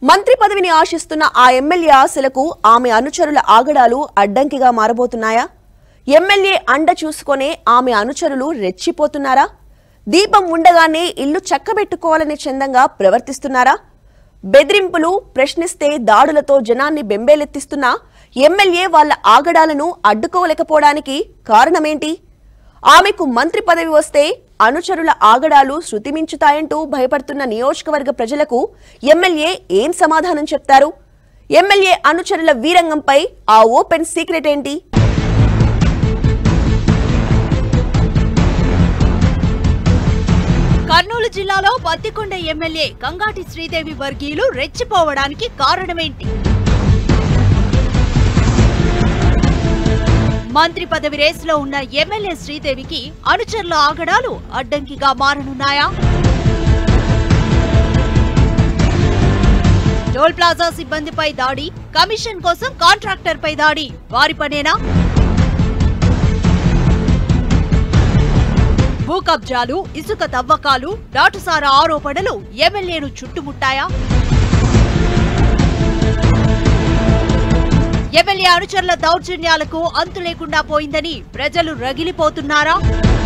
మంత్రి పదవిని ఆశిస్తున్న ఆ ఎమ్మెల్యే ఆశలకు ఆమె అనుచరుల ఆగడాలు అడ్డంకిగా మారబోతున్నాయా ఎమ్మెల్యే అండ చూసుకొనే ఆమె అనుచరులు రెచ్చిపోతున్నారా దీపం ఉండగానే ఇల్లు చక్కబెట్టుకోవాలనే చందంగా ప్రవర్తిస్తున్నారా బెదిరింపులు ప్రశ్నిస్తే దాడులతో జనాన్ని బెంబేలెత్తిస్తున్న ఎమ్మెల్యే వాళ్ళ ఆగడాలను అడ్డుకోలేకపోవడానికి కారణమేంటి ఆమెకు మంత్రి పదవి వస్తే అనుచరుల ఆగడాలు శృతిమించుతాయంటూ భయపడుతున్న నియోజకవర్గ ప్రజలకు ఎమ్మెల్యే ఏం సమాధానం చెప్తారు ఎమ్మెల్యే అనుచరుల వీరంగంపై ఆ ఓపెన్ సీక్రెట్ ఏంటి కర్నూలు జిల్లాలో బత్తికొండ ఎమ్మెల్యే కంగాటి శ్రీదేవి వర్గీయులు రెచ్చిపోవడానికి కారణమేంటి మంత్రి పదవి రేసులో ఉన్న ఎమ్మెల్యే శ్రీదేవికి అనుచరుల ఆగడాలు అడ్డంకిగా మారనున్నాయా టోల్ ప్లాజా సిబ్బందిపై దాడి కమిషన్ కోసం కాంట్రాక్టర్ పై దాడి వారి పనేనా భూ కబ్జాలు ఇసుక తవ్వకాలు నాటుసార ఆరోపణలు ఎమ్మెల్యేను చుట్టుముట్టాయా ఎమ్మెల్యే అనుచరుల దౌర్జన్యాలకు అంతు లేకుండా పోయిందని ప్రజలు రగిలిపోతున్నారా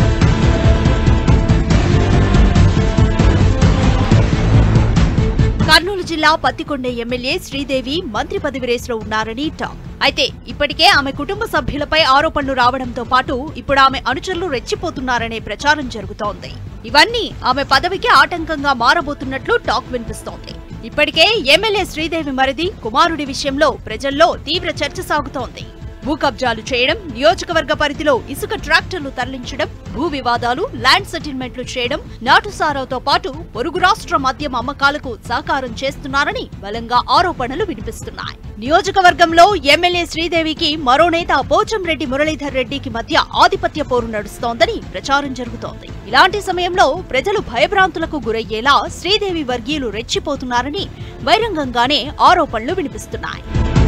కర్నూలు జిల్లా పత్తికొండ ఎమ్మెల్యే శ్రీదేవి మంత్రి పదవి రేసులో ఉన్నారని టాక్ అయితే ఇప్పటికే ఆమె కుటుంబ సభ్యులపై ఆరోపణలు రావడంతో పాటు ఇప్పుడు ఆమె అనుచరులు రెచ్చిపోతున్నారనే ప్రచారం జరుగుతోంది ఇవన్నీ ఆమె పదవికి ఆటంకంగా మారబోతున్నట్లు టాక్ వినిపిస్తోంది ఇప్పటికే ఎమ్మెల్యే శ్రీదేవి మరిది కుమారుడి విషయంలో ప్రజల్లో తీవ్ర చర్చ సాగుతోంది భూ కబ్జాలు చేయడం నియోజకవర్గ పరిధిలో ఇసుక ట్రాక్టర్లు తరలించడం భూ వివాదాలు ల్యాండ్ సెటిల్మెంట్లు చేయడం నాటుసారావుతో పాటు పొరుగు రాష్ట్ర మద్యం అమ్మకాలకు సహకారం చేస్తున్నారని బలంగా ఆరోపణలు వినిపిస్తున్నాయి నియోజకవర్గంలో ఎమ్మెల్యే శ్రీదేవికి మరో నేత పోచంరెడ్డి మురళీధర్ రెడ్డికి మధ్య ఆధిపత్య పోరు నడుస్తోందని ప్రచారం జరుగుతోంది ఇలాంటి సమయంలో ప్రజలు భయభ్రాంతులకు గురయ్యేలా శ్రీదేవి వర్గీయులు రెచ్చిపోతున్నారని బహిరంగంగానే ఆరోపణలు వినిపిస్తున్నాయి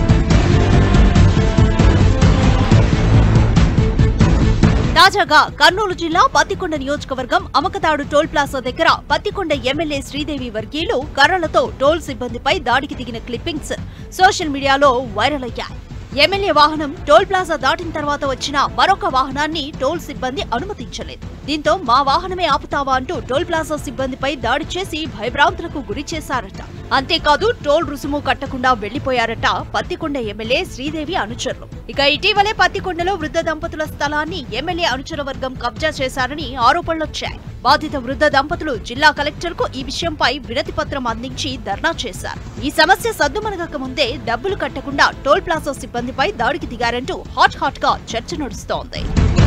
తాజాగా కర్నూలు జిల్లా పత్తికొండ నియోజకవర్గం అమకతాడు టోల్ ప్లాజా దగ్గర పత్తికొండ ఎమ్మెల్యే శ్రీదేవి వర్గీయులు కర్రలతో టోల్ సిబ్బందిపై దాడికి దిగిన క్లిప్పింగ్స్ సోషల్ మీడియాలో వైరల్ అయ్యాయి ఎమ్మెల్యే వాహనం టోల్ ప్లాజా దాటిన తర్వాత వచ్చిన మరొక వాహనాన్ని టోల్ సిబ్బంది అనుమతించలేదు దీంతో మా వాహనమే ఆపుతావా అంటూ టోల్ ప్లాజా సిబ్బందిపై దాడి చేసి భయభ్రాంతులకు గురి చేశారట అంతేకాదు టోల్ రుసుము కట్టకుండా వెళ్లిపోయారట పత్తికొండ ఎమ్మెల్యే శ్రీదేవి అనుచరులు ఇక ఇటీవలే పత్తికొండలో వృద్ధ దంపతుల స్థలాన్ని ఎమ్మెల్యే అనుచర వర్గం కబ్జా చేశారని ఆరోపణలొచ్చాయి బాధిత వృద్ధ దంపతులు జిల్లా కలెక్టర్ కు ఈ విషయంపై వినతి పత్రం అందించి ధర్నా చేశారు ఈ సమస్య సద్దుమణగక ముందే డబ్బులు కట్టకుండా టోల్ ప్లాజా సిబ్బందిపై దాడికి దిగారంటూ హాట్ హాట్ గా చర్చ నడుస్తోంది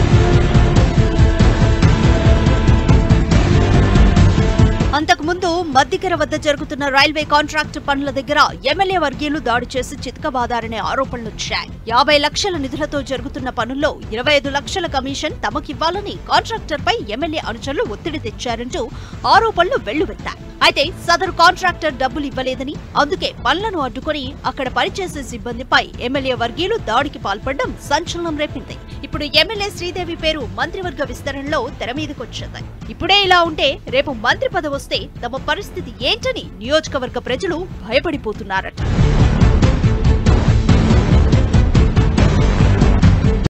అంతకుముందు మద్దికెర వద్ద జరుగుతున్న రైల్వే కాంట్రాక్టు పనుల దగ్గర ఎమ్మెల్యే వర్గీయులు దాడి చేసి చితకబాదారనే ఆరోపణలొచ్చాయి యాభై లక్షల నిధులతో జరుగుతున్న పనుల్లో ఇరవై ఐదు లక్షల కమిషన్ తమకివ్వాలని కాంట్రాక్టర్ పై ఎమ్మెల్యే అనుచరులు ఒత్తిడి తెచ్చారంటూ ఆరోపణలు వెల్లువెత్తాయి అయితే సదరు కాంట్రాక్టర్ డబ్బులు ఇవ్వలేదని అందుకే పనులను అడ్డుకొని అక్కడ పనిచేసే సిబ్బందిపై ఎమ్మెల్యే వర్గీయులు దాడికి పాల్పడడం సంచలనం రేపింది ఇప్పుడు ఎమ్మెల్యే శ్రీదేవి పేరు మంత్రివర్గ విస్తరణలో తెర మీదకొచ్చింది ఇప్పుడే ఇలా ఉంటే రేపు మంత్రి పదవి వస్తే తమ పరిస్థితి ఏంటని నియోజకవర్గ ప్రజలు భయపడిపోతున్నారట